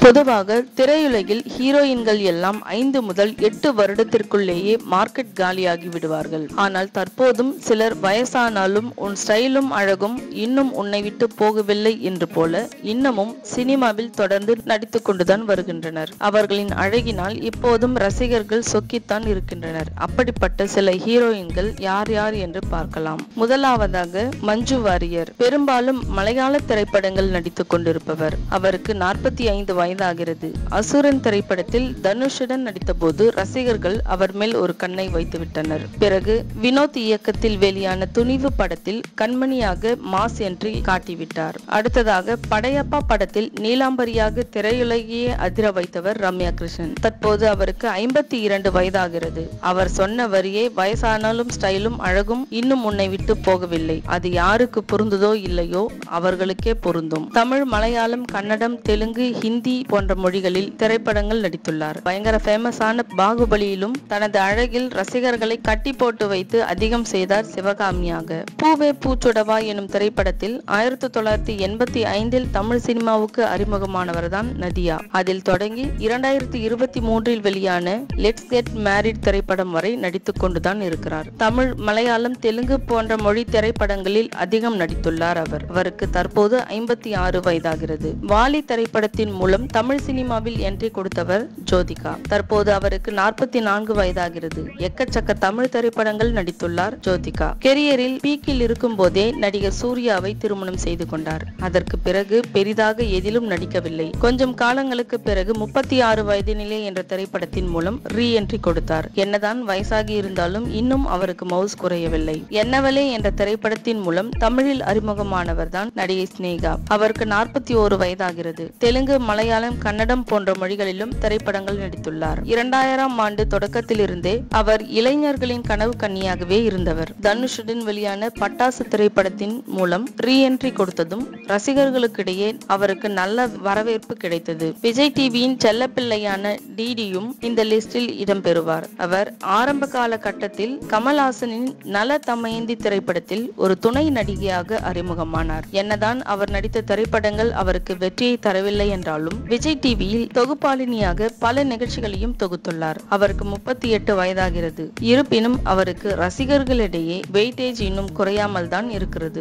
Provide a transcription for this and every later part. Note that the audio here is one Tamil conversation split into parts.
பொதுவாக திரையுலகில் ஹீரோயின்கள் எல்லாம் ஐந்து முதல் எட்டு வருடத்திற்குள்ளேயே மார்க்கெட் காலியாகி விடுவார்கள் ஆனால் தற்போதும் சிலர் வயசானாலும் உன் ஸ்டைலும் அழகும் இன்னும் உன்னை விட்டு போகவில்லை என்று போல இன்னமும் சினிமாவில் தொடர்ந்து நடித்துக் கொண்டுதான் வருகின்றனர் அவர்களின் அழகினால் இப்போதும் ரசிகர்கள் சொக்கித்தான் இருக்கின்றனர் அப்படிப்பட்ட சில ஹீரோயின்கள் யார் யார் என்று பார்க்கலாம் முதலாவதாக மஞ்சு வாரியர் பெரும்பாலும் மலையாள திரைப்படங்கள் நடித்துக் கொண்டிருப்பவர் அவருக்கு நாற்பத்தி ஐந்து வயதாகிறது அசுரன் திரைப்படத்தில் தனுஷுடன் நடித்தபோது ரசிகர்கள் அவர் மேல் ஒரு கண்ணை வைத்து விட்டனர் பிறகு வினோத் இயக்கத்தில் வெளியான துணிவு படத்தில் கண்மணியாக மாஸ் என்று காட்டிவிட்டார் அடுத்ததாக படையப்பா படத்தில் நீலாம்பரியாக திரையுலகையே அதிர வைத்தவர் ரம்யா கிருஷ்ணன் தற்போது அவருக்கு ஐம்பத்தி இரண்டு வயதாகிறது அவர் சொன்ன வரியே வயசானாலும் ஸ்டைலும் அழகும் இன்னும் உன்னை விட்டு போகவில்லை அது யாருக்கு பொருந்துதோ இல்லையோ அவர்களுக்கே பொருந்தும் தமிழ் மலையாளம் கன்னடம் தெலுங்கு ஹிந்தி போன்ற மொழிகளில் திரைப்படங்கள் நடித்துள்ளார் பயங்கர ஃபேமஸான பாகுபலியிலும் தனது அழகில் ரசிகர்களை கட்டி போட்டு வைத்து அதிகம் செய்தார் சிவகாமியாக பூவே பூச்சுடவா எனும் திரைப்படத்தில் ஆயிரத்தி தொள்ளாயிரத்தி எண்பத்தி ஐந்தில் தமிழ் சினிமாவுக்கு அறிமுகமானவர்தான் நதியா அதில் தொடங்கி இரண்டாயிரத்தி இருபத்தி மூன்றில் வெளியான லெட்ஸ் கெட் மேரிட் திரைப்படம் வரை நடித்துக் கொண்டுதான் இருக்கிறார் தமிழ் மலையாளம் தெலுங்கு போன்ற மொழி திரைப்படங்களில் அதிகம் நடித்துள்ளார் அவர் அவருக்கு தற்போது ஐம்பத்தி ஆறு வயதாகிறது வாலி திரைப்படத்தின் மூலம் தமிழ் சினிமாவில் என்ட்ரி கொடுத்தவர் ஜோதிகா தற்போது அவருக்கு நாற்பத்தி நான்கு வயதாகிறது எக்கச்சக்க தமிழ் திரைப்படங்கள் நடித்துள்ளார் ஜோதிகா கெரியரில் பீக்கில் இருக்கும் போதே நடிகர் சூர்யாவை திருமணம் செய்து கொண்டார் அதற்கு பிறகு பெரிதாக எதிலும் நடிக்கவில்லை கொஞ்சம் காலங்களுக்கு பிறகு முப்பத்தி ஆறு வயதினிலே என்ற திரைப்படத்தின் மூலம் ரீ என்ட்ரி கொடுத்தார் என்னதான் வயசாகி இருந்தாலும் இன்னும் அவருக்கு மவுஸ் குறையவில்லை என்னவலே என்ற திரைப்படத்தின் மூலம் தமிழில் அறிமுகமானவர் தான் நடிகை ஸ்னேகா அவருக்கு நாற்பத்தி ஓரு வயதாகிறது தெலுங்கு மலையாளம் கன்னடம் போன்ற மொழிகளிலும் திரைப்படங்கள் நடித்துள்ளார் இரண்டாயிரம் ஆண்டு தொடக்கத்திலிருந்தே அவர் இளைஞர்களின் கனவு கன்னியாகவே இருந்தவர் தனுஷுடன் வெளியான பட்டாசு திரைப்படத்தின் மூலம் ரீ என்ட்ரி கொடுத்ததும் ரசிகர்களுக்கிடையே அவருக்கு நல்ல வரவேற்பு கிடைத்தது விஜய் டிவியின் செல்லப்பிள்ளையான டிடியும் இந்த லிஸ்டில் இடம்பெறுவார் அவர் ஆரம்ப கால கட்டத்தில் கமல்ஹாசனின் நல தமயந்தி திரைப்படத்தில் ஒரு துணை நடிகையாக அறிமுகமானார் என்னதான் அவர் நடித்த திரைப்படங்கள் அவருக்கு வெற்றியை தரவில்லை என்றாலும் விஜய் டிவியில் தொகுப்பாளினியாக பல நிகழ்ச்சிகளையும் தொகுத்துள்ளார் அவருக்கு முப்பத்தி எட்டு வயதாகிறது இருப்பினும் அவருக்கு ரசிகர்களிடையே வெயிட்டேஜ் இன்னும் குறையாமல் தான் இருக்கிறது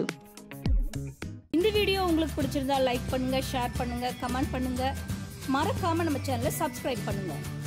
இந்த வீடியோ உங்களுக்கு பிடிச்சிருந்தா லைக் பண்ணுங்க ஷேர் பண்ணுங்க கமெண்ட் பண்ணுங்க மறக்காம நம்ம சேனலை சப்ஸ்கிரைப் பண்ணுங்க